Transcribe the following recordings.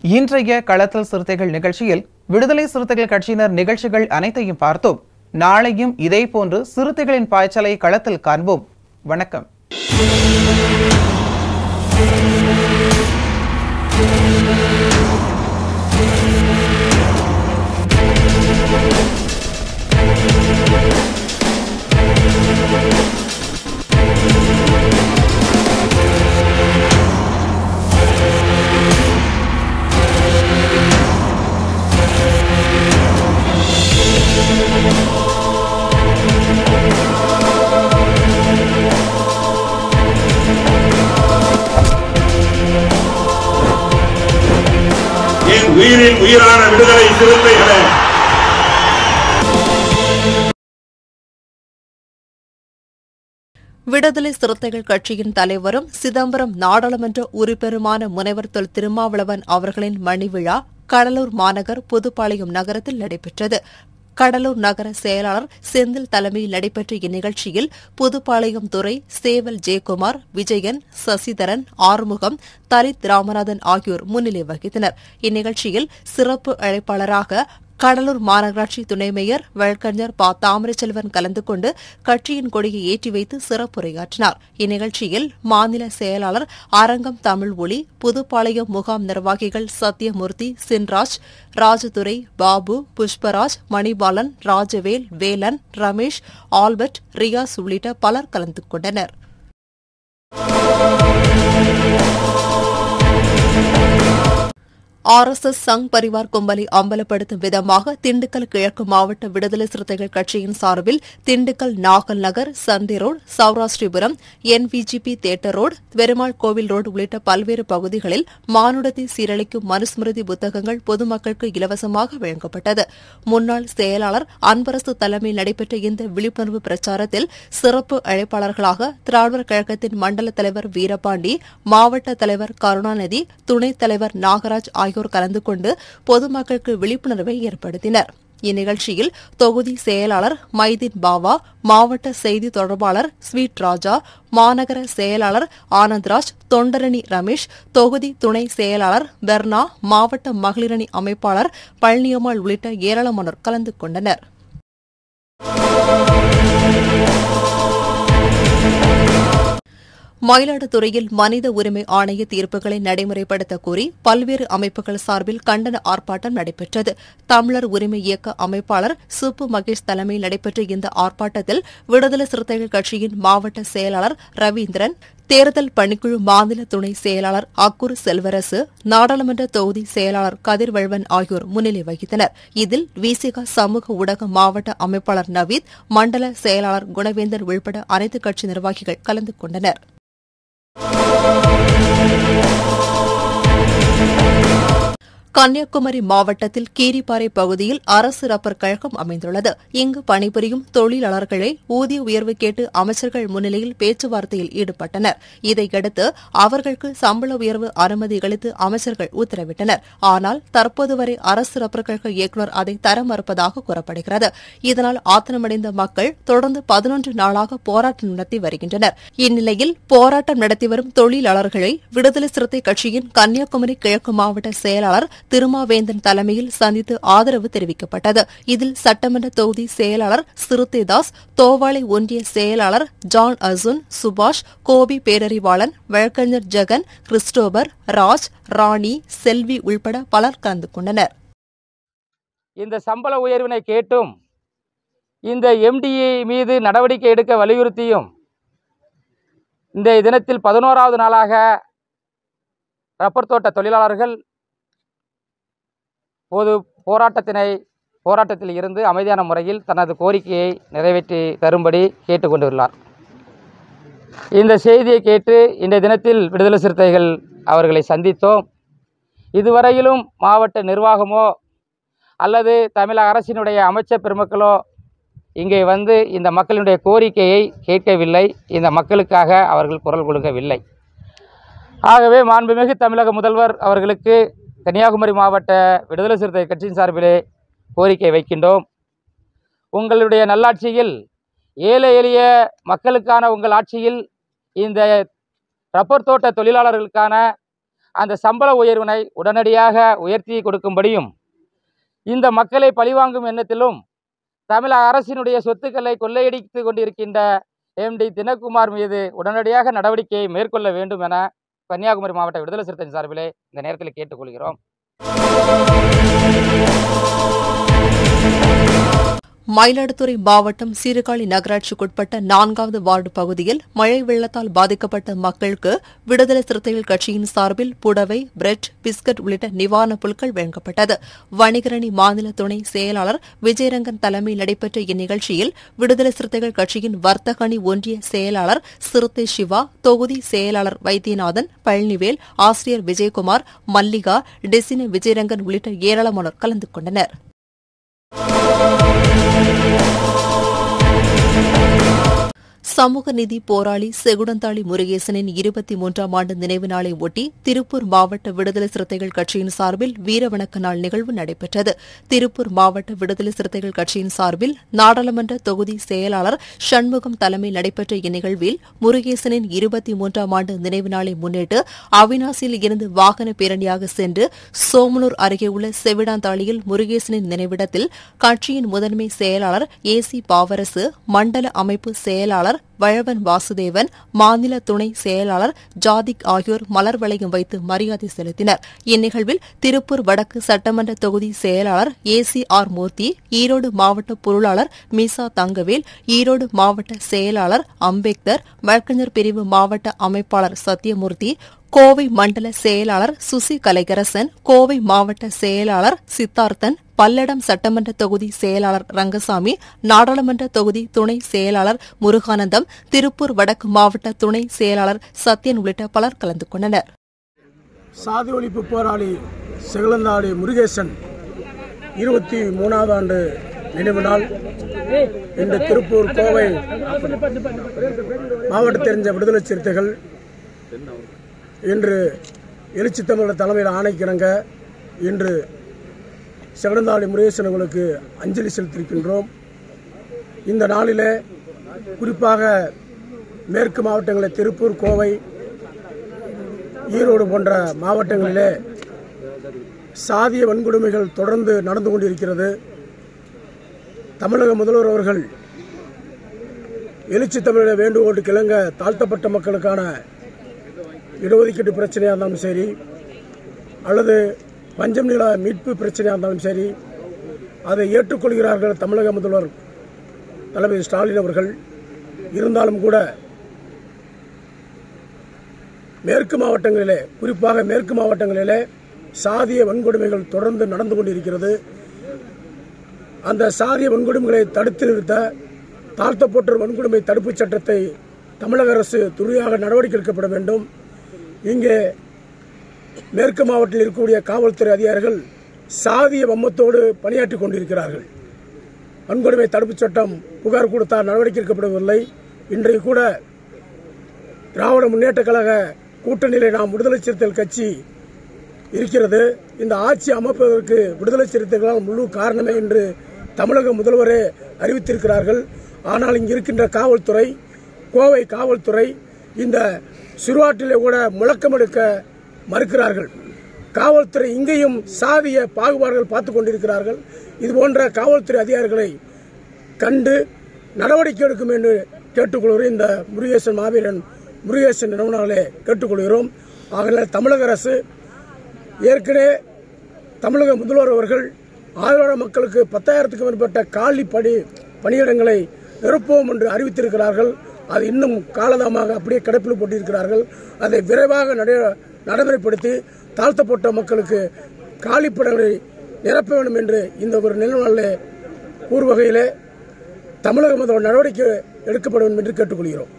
இன்றைய களத்தல் சிறுத்தைகள் நிகழ்ச்சியில் விடுதலை சிறுத்தைகள் கட்சியினர் நிகழ்ச்சிகள் அனைத்தையும் பார்த்தோம் நாளையும் இதே போன்று சிறுத்தைகளின் பாய்ச்சலை களத்தில் காண்போம் வணக்கம் என் உயிரின் உயிரான விடுதலை சிறுத்தைகளே விடுதலை சிறுத்தைகள் கட்சியின் தலைவரும் சிதம்பரம் நாடாளுமன்ற உறுப்பினருமான முனைவர் தொல் திருமாவளவன் அவர்களின் மணி விழா கடலூர் மாநகர் புதுப்பாளையம் நகரத்தில் நடைபெற்றது கடலூர் நகர செயலாளர் செந்தில் தலைமையில் நடைபெற்ற இந்நிகழ்ச்சியில் புதுப்பாளையம் துறை சேவல் ஜெயக்குமார் விஜயன் சசிதரன் ஆறுமுகம் தலித் ராமநாதன் ஆகியோர் முன்னிலை வகித்தனர் இந்நிகழ்ச்சியில் சிறப்பு அழைப்பாளராக கடலூர் மாநகராட்சி துணை மேயர் வழக்கறிஞர் ப தாமரச்செல்வன் கலந்து கொண்டு கட்சியின் கொடியை ஏற்றி வைத்து சிறப்புரையாற்றினார் இந்நிகழ்ச்சியில் மாநில செயலாளர் அரங்கம் தமிழ் ஒளி புதுப்பாளையம் முகாம் நிர்வாகிகள் சத்யமூர்த்தி சின்ராஜ் ராஜதுரை பாபு புஷ்பராஜ் மணிபாலன் ராஜவேல் வேலன் ரமேஷ் ஆல்பர்ட் ரியாஸ் உள்ளிட்ட பலர் கலந்து கொண்டனர் R S S Sangh Parivar கும்பலை அம்பலப்படுத்தும் விதமாக திண்டுக்கல் கிழக்கு மாவட்ட விடுதலை சிறுத்தைகள் கட்சியின் சார்பில் திண்டுக்கல் நாகல் நகர் சந்தி road Saurashtrapuram NVGP theatre road Perumal Kovil road உள்ளிட்ட பல்வேறு பகுதிகளில் மானுடத்தை சீரழிக்கும் மனுஸ்மிருதி புத்தகங்கள் பொதுமக்களுக்கு இலவசமாக வழங்கப்பட்டது முன்னாள் செயலாளர் அன்பரசு தலைமையில் நடைபெற்ற இந்த விழிப்புணர்வு பிரச்சாரத்தில் சிறப்பு அழைப்பாளர்களாக திராவிடர் கழகத்தின் மண்டல தலைவர் வீரபாண்டி மாவட்ட தலைவர் கருணாநிதி துணைத் தலைவர் நாகராஜ் ஆகியோர் கலந்து கொண்டு பொதுமக்களுக்கு விழிப்புணர்வை ஏற்படுத்தினர் இந்நிகழ்ச்சியில் தொகுதி செயலாளர் மைதீன் பாவா மாவட்ட செய்தி தொடர்பாளர் ஸ்வீட் ராஜா மாநகர செயலாளர் ஆனந்த்ராஜ் தொண்டரணி ரமேஷ் தொகுதி துணை செயலாளர் பெர்னா மாவட்ட மகளிரணி அமைப்பாளர் பழனியம்மாள் உள்ளிட்ட ஏராளமானோர் கலந்து கொண்டனர் மயிலாடுதுறையில் மனித உரிமை ஆணைய தீர்ப்புகளை நடைமுறைப்படுத்த கோரி பல்வேறு அமைப்புகள் சார்பில் கண்டன ஆர்ப்பாட்டம் நடைபெற்றது தமிழர் உரிமை இயக்க அமைப்பாளர் சுப்பு மகேஷ் தலைமையில் நடைபெற்ற இந்த ஆர்ப்பாட்டத்தில் விடுதலை சிறுத்தைகள் கட்சியின் மாவட்ட செயலாளர் ரவீந்திரன் தேர்தல் பணிக்குழு மாநில துணை செயலாளர் அக்குரு செல்வரசு நாடாளுமன்ற தொகுதி செயலாளர் கதிர்வழ்வன் ஆகியோர் முன்னிலை வகித்தனர் இதில் விசிக சமூக ஊடக மாவட்ட அமைப்பாளர் நவீத் மண்டல செயலாளர் குணவேந்தன் உள்பட அனைத்து கட்சி நிர்வாகிகள் கலந்து கொண்டனர் கன்னியாகுமரி மாவட்டத்தில் கீரிப்பாறை பகுதியில் அரசு ரப்பர் கழகம் அமைந்துள்ளது இங்கு பணிபுரியும் தொழிலாளர்களை ஊதிய உயர்வு கேட்டு அமைச்சர்கள் முன்னிலையில் பேச்சுவார்த்தையில் ஈடுபட்டனர் இதையடுத்து அவர்களுக்கு சம்பள உயர்வு அனுமதி அளித்து அமைச்சர்கள் உத்தரவிட்டனர் ஆனால் தற்போது வரை அரசு ரப்பர் கழக இயக்குநர் அதை தர மறுப்பதாக கூறப்படுகிறது இதனால் ஆத்திரமடைந்த மக்கள் தொடர்ந்து பதினொன்று நாளாக போராட்டம் நடத்தி வருகின்றனர் இந்நிலையில் போராட்டம் நடத்தி வரும் தொழிலாளர்களை விடுதலை சிறுத்தை கட்சியின் கன்னியாகுமரி கிழக்கு மாவட்ட செயலாளர் திருமாவேந்தன் தலைமையில் சந்தித்து ஆதரவு தெரிவிக்கப்பட்டது இதில் சட்டமன்ற தொகுதி செயலாளர் சிறுத்தைதாஸ் தோவாளை ஒன்றிய செயலாளர் ஜான் அசுன் சுபாஷ் கோபி பேரறிவாளன் வழக்கறிஞர் ஜெகன் கிறிஸ்டோபர் ராஜ் ராணி செல்வி உள்பட பலர் கலந்து கொண்டனர் இந்த சம்பள உயர்வினை கேட்டும் இந்த எம்டிஏ மீது நடவடிக்கை எடுக்க வலியுறுத்தியும் இந்த தினத்தில் பதினோராவது நாளாக ரப்பர் தோட்ட தொழிலாளர்கள் பொது போராட்டத்தினை போராட்டத்தில் இருந்து அமைதியான முறையில் தனது கோரிக்கையை நிறைவேற்றி தரும்படி கேட்டுக்கொண்டுள்ளார் இந்த செய்தியை கேட்டு இன்றைய தினத்தில் விடுதலை சிறுத்தைகள் அவர்களை சந்தித்தோம் இதுவரையிலும் மாவட்ட நிர்வாகமோ அல்லது தமிழக அரசினுடைய அமைச்சர் பெருமக்களோ இங்கே வந்து இந்த மக்களினுடைய கோரிக்கையை கேட்கவில்லை இந்த மக்களுக்காக அவர்கள் குரல் கொடுக்கவில்லை ஆகவே மாண்புமிகு தமிழக முதல்வர் அவர்களுக்கு கன்னியாகுமரி மாவட்ட விடுதலை சிறுத்தை கட்சியின் சார்பிலே கோரிக்கை வைக்கின்றோம் உங்களுடைய நல்லாட்சியில் ஏழை எளிய மக்களுக்கான உங்கள் ஆட்சியில் இந்த ரப்பர் தோட்ட தொழிலாளர்களுக்கான அந்த சம்பள உயர்வினை உடனடியாக உயர்த்தி கொடுக்கும்படியும் இந்த மக்களை பழிவாங்கும் எண்ணத்திலும் தமிழக அரசினுடைய சொத்துக்களை கொள்ளையடித்து கொண்டிருக்கின்ற எம்டி தினகுமார் மீது உடனடியாக நடவடிக்கையை மேற்கொள்ள வேண்டும் என கன்னியாகுமரி மாவட்ட விடுதலை சிறுத்தைகள் சார்பிலே இந்த நேரத்தில் கேட்டுக்கொள்கிறோம் மயிலாடுதுறை மாவட்டம் சீர்காழி நகராட்சிக்குட்பட்ட நான்காவது வார்டு பகுதியில் மழை வெள்ளத்தால் பாதிக்கப்பட்ட மக்களுக்கு விடுதலை சிறுத்தைகள் கட்சியின் சார்பில் புடவை பிரெட் பிஸ்கட் உள்ளிட்ட நிவாரணப் பொருட்கள் வழங்கப்பட்டது வணிகரணி மாநில துணை செயலாளர் விஜயரங்கன் தலைமையில் நடைபெற்ற இந்நிகழ்ச்சியில் விடுதலை சிறுத்தைகள் கட்சியின் வர்த்தகணி ஒன்றிய செயலாளர் சிறுத்தை சிவா தொகுதி செயலாளர் வைத்தியநாதன் பழனிவேல் ஆசிரியர் விஜயகுமார் மல்லிகா டெசினி விஜயரங்கன் உள்ளிட்ட ஏராளமானோர் கலந்து கொண்டனர் சமூக நீதி போராளி செகுடந்தாளி முருகேசனின் இருபத்தி மூன்றாம் ஆண்டு நினைவு நாளை ஒட்டி திருப்பூர் மாவட்ட விடுதலை சிறுத்தைகள் கட்சியின் சார்பில் வீரவணக்க நாள் நிகழ்வு நடைபெற்றது திருப்பூர் மாவட்ட விடுதலை சிறுத்தைகள் கட்சியின் சார்பில் நாடாளுமன்ற தொகுதி செயலாளர் சண்முகம் தலைமையில் நடைபெற்ற இந்நிகழ்வில் முருகேசனின் இருபத்தி மூன்றாம் ஆண்டு நினைவு நாளை முன்னிட்டு அவினாசியில் இருந்து வாகன பேரணியாக சென்று சோமனூர் அருகே உள்ள செவிடாந்தாளியில் முருகேசனின் நினைவிடத்தில் கட்சியின் முதன்மை செயலாளர் ஏ சி பாவரசு மண்டல அமைப்பு செயலாளர் வழவன் வாசுதேவன் மாநில துணை செயலாளர் ஜாதிக் ஆகியோர் மலர் வளையம் வைத்து மரியாதை செலுத்தினர் இந்நிகழ்வில் திருப்பூர் வடக்கு சட்டமன்ற தொகுதி செயலாளர் A C R Moorthy Erode மாவட்ட பொருளாளர் மீசா தங்கவேல் ஈரோடு மாவட்ட செயலாளர் அம்பேத்கர் வழக்கறிஞர் பிரிவு மாவட்ட அமைப்பாளர் சத்யமூர்த்தி கோவை மண்டல செயலாளர் சுசி கலைகரசன் கோவை மாவட்ட செயலாளர் சித்தார்த்தன் பல்லடம் சட்டமன்ற தொகுதி செயலாளர் ரங்கசாமி நாடாளுமன்ற தொகுதி துணை செயலாளர் முருகானந்தம் திருப்பூர் வடக்கு மாவட்ட துணை செயலாளர் சத்யன் உள்ளிட்ட பலர் கலந்து கொண்டனர் சாதி ஒழிப்பு போராளி செகலந்தாடி முருகேசன் இருபத்தி மூணாவது ஆண்டு நினைவு நாள் இன்று திருப்பூர் கோவை மாவட்ட தெரிஞ்ச விடுதலை சிறுத்தைகள் இன்று எழுச்சி தமிழர் தலைமையில் ஆணைக்கிணங்க இன்று செகடந்தாளி முருகேசன் அவர்களுக்கு அஞ்சலி செலுத்தியிருக்கின்றோம் இந்த நாளிலே குறிப்பாக மேற்கு மாவட்டங்களில் திருப்பூர் கோவை ஈரோடு போன்ற மாவட்டங்களிலே சாதிய வன்கொடுமைகள் தொடர்ந்து நடந்து கொண்டிருக்கிறது தமிழக முதல்வர் அவர்கள் எழுச்சி தமிழக வேண்டுகோளுக்கு இணங்க தாழ்த்தப்பட்ட மக்களுக்கான இடஒதுக்கீட்டு பிரச்சனையாக இருந்தாலும் சரி அல்லது பஞ்சம் நில மீட்பு பிரச்சனையாக இருந்தாலும் சரி அதை ஏற்றுக்கொள்கிறார்கள் தமிழக முதல்வர் தளபதி ஸ்டாலின் அவர்கள் இருந்தாலும் கூட மேற்கு மாவட்டங்களிலே குறிப்பாக மேற்கு மாவட்டங்களிலே சாதிய வன்கொடுமைகள் தொடர்ந்து நடந்து கொண்டிருக்கிறது அந்த சாதிய வன்கொடுமைகளை தடுத்து நிறுத்த தாழ்த்தப்பட்டோர் வன்கொடுமை தடுப்புச் சட்டத்தை தமிழக அரசு துரியாக நடவடிக்கை எடுக்கப்பட வேண்டும் இங்கே மேற்கு மாவட்டத்தில் இருக்கக்கூடிய காவல்துறை அதிகாரிகள் சாதிய வம்மத்தோடு பணியாற்றி கொண்டிருக்கிறார்கள் வன்கொடுமை தடுப்புச் சட்டம் புகார் கொடுத்தால் நடவடிக்கை எடுக்கப்படவில்லை இன்றைக்கு கூட திராவிட முன்னேற்ற கழக கூட்டணியிலே நாம் விடுதலை சிறுத்தைகள் கட்சி இருக்கிறது இந்த ஆட்சி அமைப்பதற்கு விடுதலை சிறுத்தைகளால் முழு காரணமே என்று தமிழக முதல்வரே அறிவித்திருக்கிறார்கள் ஆனால் இங்கு இருக்கின்ற காவல்துறை கோவை காவல்துறை இந்த சிறுவாட்டிலே கூட முழக்கம் எடுக்க மறுக்கிறார்கள் காவல்துறை இங்கேயும் சாதிய பாகுபாடுகள் பார்த்து கொண்டிருக்கிறார்கள் இது போன்ற காவல்துறை அதிகாரிகளை கண்டு நடவடிக்கை எடுக்கும் என்று கேட்டுக்கொள்கிறோம் இந்த முருகேசன் மாவீரன் முருகேசன் நிறுவனங்களே கேட்டுக்கொள்கிறோம் ஆகவே தமிழக அரசு ஏற்கனவே தமிழக முதல்வர் அவர்கள் ஆதரவான மக்களுக்கு பத்தாயிரத்துக்கும் மேற்பட்ட காலி பணி பணியிடங்களை நிரப்புவோம் என்று அறிவித்திருக்கிறார்கள் அது இன்னும் காலதாமமாக அப்படியே கிடப்பில் போட்டிருக்கிறார்கள் அதை விரைவாக நட- நடைமுறைப்படுத்தி தாழ்த்தப்பட்ட மக்களுக்கு காலிப்படங்களை நிரப்ப வேண்டும் என்று இந்த ஒரு நிலநாளில் கூறுவகையிலே தமிழக முதல்வர் நடவடிக்கை எடுக்கப்பட வேண்டும் என்று கேட்டுக்கொள்கிறோம்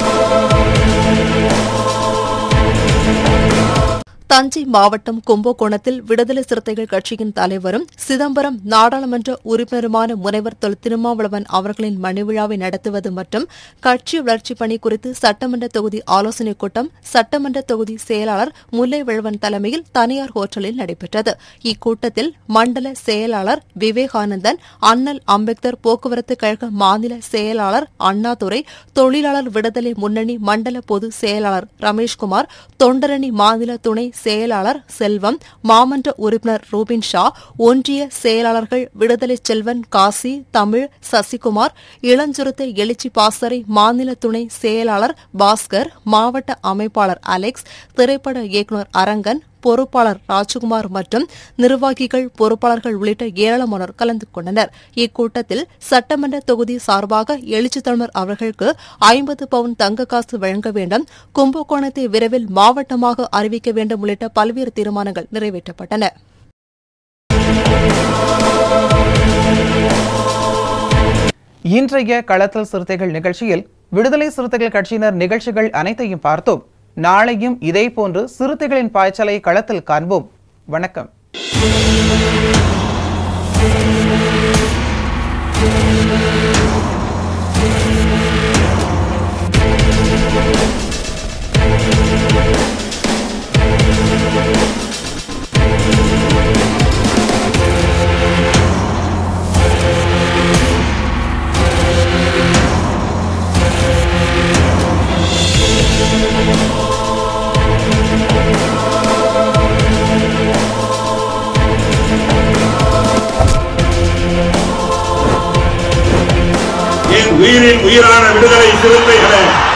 தஞ்சை மாவட்டம் கும்பகோணத்தில் விடுதலை சிறுத்தைகள் கட்சியின் தலைவரும் சிதம்பரம் நாடாளுமன்ற உறுப்பினருமான முனைவர் தொல் திருமாவளவன் அவர்களின் மணிவிழாவை நடத்துவது மற்றும் கட்சி வளர்ச்சிப் பணி குறித்து சட்டமன்ற தொகுதி ஆலோசனைக் கூட்டம் சட்டமன்ற தொகுதி செயலாளர் முல்லைவளவன் தலைமையில் தனியார் ஹோட்டலில் நடைபெற்றது இக்கூட்டத்தில் மண்டல செயலாளர் விவேகானந்தன் அண்ணல் அம்பேத்கர் போக்குவரத்து கழக மாநில செயலாளர் அண்ணாதுரை தொழிலாளர் விடுதலை முன்னணி மண்டல பொதுச் செயலாளர் ரமேஷ்குமார் தொண்டரணி மாநில துணை செயலாளர் செல்வம் மாமன்ற உறுப்பினர் ரூபின் ஷா ஒன்றிய செயலாளர்கள் விடுதலை செல்வன் காசி தமிழ் சசிகுமார் இளஞ்சுருத்தை எழுச்சி பாசறை மாநில துணை செயலாளர் பாஸ்கர் மாவட்ட அமைப்பாளர் அலெக்ஸ் திரைப்பட இயக்குநர் அரங்கன் பொறுப்பாளர் ராஜகுமார் மற்றும் நிர்வாகிகள் பொறுப்பாளர்கள் உள்ளிட்ட ஏராளமானோர் கலந்து கொண்டனர் இக்கூட்டத்தில் சட்டமன்ற தொகுதி சார்பாக எழுச்சி தமிழர் அவர்களுக்கு ஐம்பது பவுன் தங்க காசு வழங்க வேண்டும் கும்பகோணத்தை விரைவில் மாவட்டமாக அறிவிக்க வேண்டும் உள்ளிட்ட பல்வேறு தீர்மானங்கள் நிறைவேற்றப்பட்டன இன்றைய களத்தல் சிறுத்தைகள் நிகழ்ச்சியில் விடுதலை சிறுத்தைகள் கட்சியினர் நிகழ்ச்சிகள் அனைத்தையும் பார்த்தோம் நாளையும் இதேபோன்று சிறுத்தைகளின் பாய்ச்சலை களத்தில் காண்போம் வணக்கம் என் உயிரின் உயிரான விடுதலை சிறுத்தைகளே